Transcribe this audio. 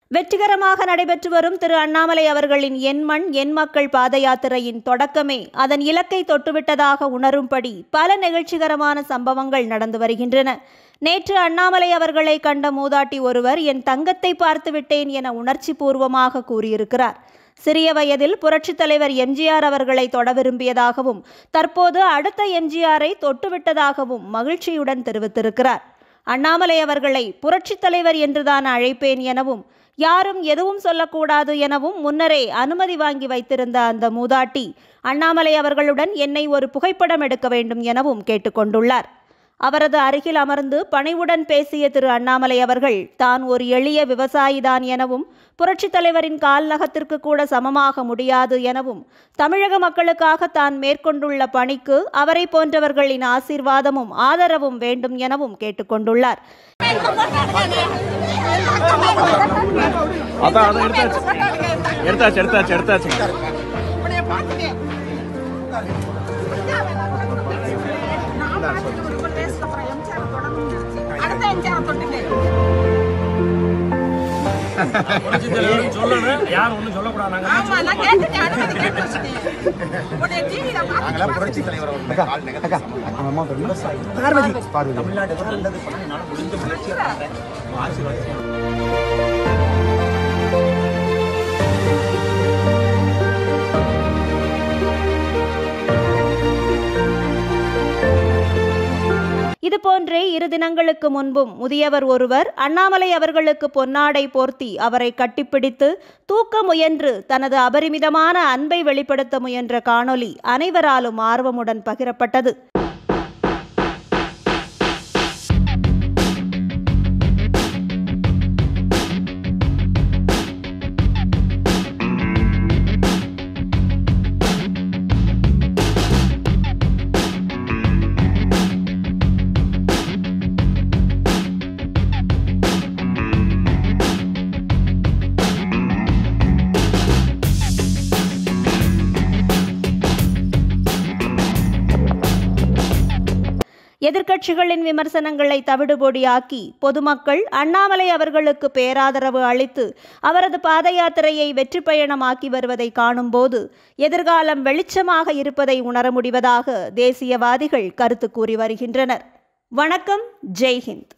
வெற்றிகரமாக நடைபெற்று வரும் திரு அண்ணாமலை அவர்களின் என் மண் என் மக்கள் பாத யாத்திரையின் தொடக்கமே அதன் இலக்கை தொட்டுவிட்டதாக உணரும்படி பல நிகழ்ச்சிகரமான சம்பவங்கள் நடந்து வருகின்றன நேற்று அண்ணாமலை அவர்களை கண்ட மூதாட்டி ஒருவர் என் தங்கத்தை பார்த்து விட்டேன் என உணர்ச்சி பூர்வமாக கூறியிருக்கிறார் சிறிய வயதில் புரட்சித் தலைவர் எம்ஜிஆர் அவர்களை தொட விரும்பியதாகவும் தற்போது அடுத்த எம்ஜிஆரை தொட்டுவிட்டதாகவும் மகிழ்ச்சியுடன் தெரிவித்திருக்கிறார் அண்ணாமலை அவர்களை புரட்சித் தலைவர் என்றுதான் அழைப்பேன் எனவும் யாரும் எதுவும் சொல்லக்கூடாது எனவும் முன்னரே அனுமதி வாங்கி வைத்திருந்த அந்த மூதாட்டி அண்ணாமலை அவர்களுடன் என்னை ஒரு புகைப்படம் எடுக்க வேண்டும் எனவும் கேட்டுக்கொண்டுள்ளார் அவரது அருகில் அமர்ந்து பணிவுடன் பேசிய திரு அண்ணாமலை அவர்கள் தான் ஒரு எளிய விவசாயிதான் எனவும் புரட்சித் தலைவரின் கால் நகத்திற்கு கூட சமமாக முடியாது எனவும் தமிழக மக்களுக்காக தான் மேற்கொண்டுள்ள பணிக்கு அவரை போன்றவர்களின் ஆசீர்வாதமும் ஆதரவும் வேண்டும் எனவும் கேட்டுக்கொண்டுள்ளார் அதான் அதான் எடுத்தாச்சு எடுத்தாச்சு எடுத்தாச்சு எடுத்தாச்சு அடுத்த எம்ஜிஆர் தொட்டுட்டு சொல்லணும் யாரும் ஒண்ணும் சொல்லக்கூடாது நாங்க ஆமா நான் கேட்டுட்டேன் அனுமதி கேட்டு வச்சுட்டேன் உடைய டிவியில நாங்களாம் புரட்சி தலைவர் அவர்களுடைய கால் நகத்தை சமம். தமிழ்நாடு நல்லது பண்ண முடிஞ்ச முயற்சியை பண்றேன் ஆசீர்வாதம் இதுபோன்றே இரு தினங்களுக்கு முன்பும் முதியவர் ஒருவர் அண்ணாமலை அவர்களுக்கு பொன்னாடை போர்த்தி அவரை கட்டிப்பிடித்து தூக்க முயன்று தனது அபரிமிதமான அன்பை வெளிப்படுத்த முயன்ற காணொளி அனைவராலும் ஆர்வமுடன் பகிரப்பட்டது எதிர்க்கட்சிகளின் விமர்சனங்களை தவிடுபொடியாக்கி பொதுமக்கள் அண்ணாமலை அவர்களுக்கு பேராதரவு அளித்து அவரது பாத யாத்திரையை வெற்றி பயணமாக்கி வருவதை காணும்போது எதிர்காலம் வெளிச்சமாக இருப்பதை உணர முடிவதாக தேசியவாதிகள் கருத்து கூறி வருகின்றனர் வணக்கம் ஜெய்ஹிந்த்